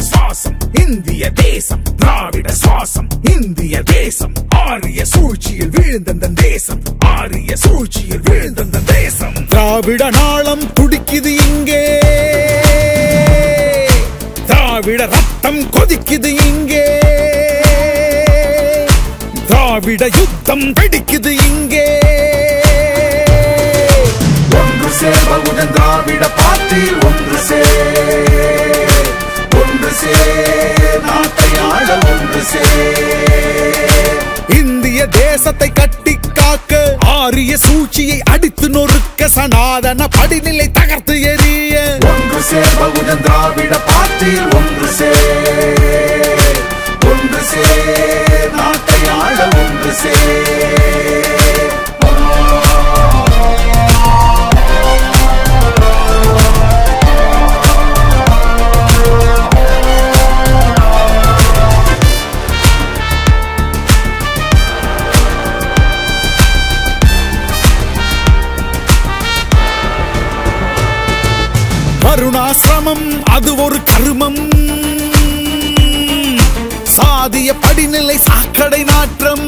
சுவாசம் இந்திய தேசம் திராவிட சுவாசம் இந்திய தேசம் ஆரிய சூழ்ச்சியில் வீழ்ந்த தேசம் ஆரிய சூழ்ச்சியில் வீழ்ந்த தேசம் திராவிட நாளம் துடிக்குது இங்கே திராவிட ரத்தம் கொதிக்குது இங்கே திராவிட யுத்தம் வெடிக்குது இங்கே ஒன்று சேர்வவுடன் திராவிட பார்ட்டி ஒன்று சேர் ஒன்று சேர் நாட்டை ஆள ஒன்று சேர் இந்திய தேசத்தை கட்டி காக்க ஆரிய சூழ்ச்சியை அடித்து நொறுக்க சனாதன படிநிலை தகர்த்து எறிய ஒன்று சேர்வவுடன் திராவிட பார்ட்டியில் ஒன்று சேர் ஒன்று சேர் நாட்டை ஆள ஒன்று சேர் கருணாசிரமம் அது ஒரு கருமம் சாதிய படிநிலை சாக்கடை நாற்றம்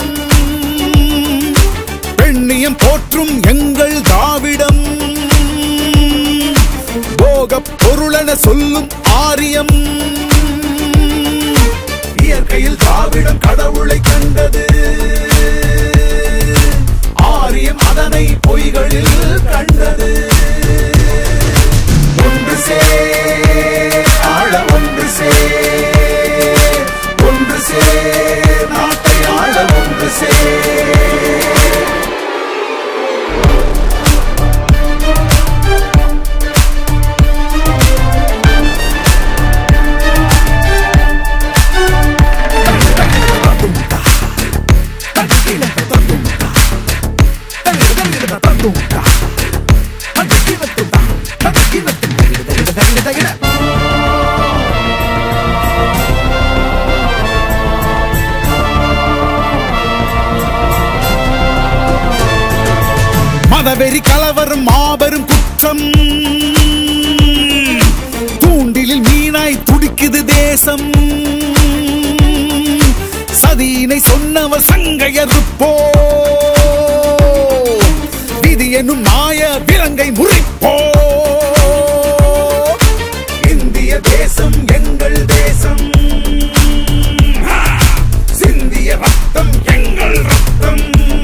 பெண்ணியம் போற்றும் எங்கள் திராவிடம் போக பொருளென சொல்லும் ஆரியம் இயற்கையில் திராவிடம் கடவுளை கண்டது ஆரியம் அதனை பொய்களில் கண்டது ஒன்று சே ஆள ஒன்று சே ஒன்று சே நாட்டை ஆள ஒன்று சே மதவெறி கலவரம் மாபெரும் குற்றம் தூண்டிலில் மீனாய் துடிக்குது தேசம் சதியினை சொன்னவர் சங்கையறுப்போ விதி எனும் மாய விலங்கை முறிப்போ இந்திய தேசம் எங்கள் தேசம் ஆ! சிந்திய ரத்தம் எங்கள் ரத்தம்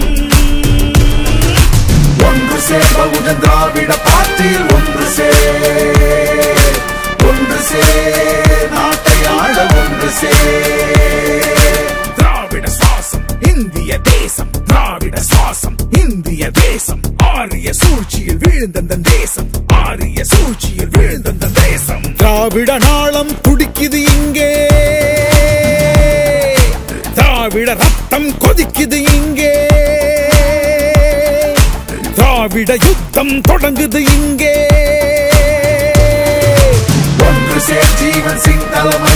ஒன்று சேர்வவுடன் திராவிட பார்ட்டியில் ஒன்று சேர் ஒன்று சேர் நாட்டை ஆள ஒன்று சேர் திராவிட சுவாசம் இந்திய தேசம் திராவிட சுவாசம் இந்திய தேசம் ஆரிய சூழ்ச்சியில் வீழ்ந்த தேசம் ஆரிய சூழ்ச்சியில் வீழ்ந்த தேசம் திராவிட நாளம் துடிக்குது இங்கே திராவிட ரத்தம் கொதிக்குது இங்கே திராவிட யுத்தம் தொடங்குது இங்கே ஒன்று சேர் ஜீவன் சிங் தலைமை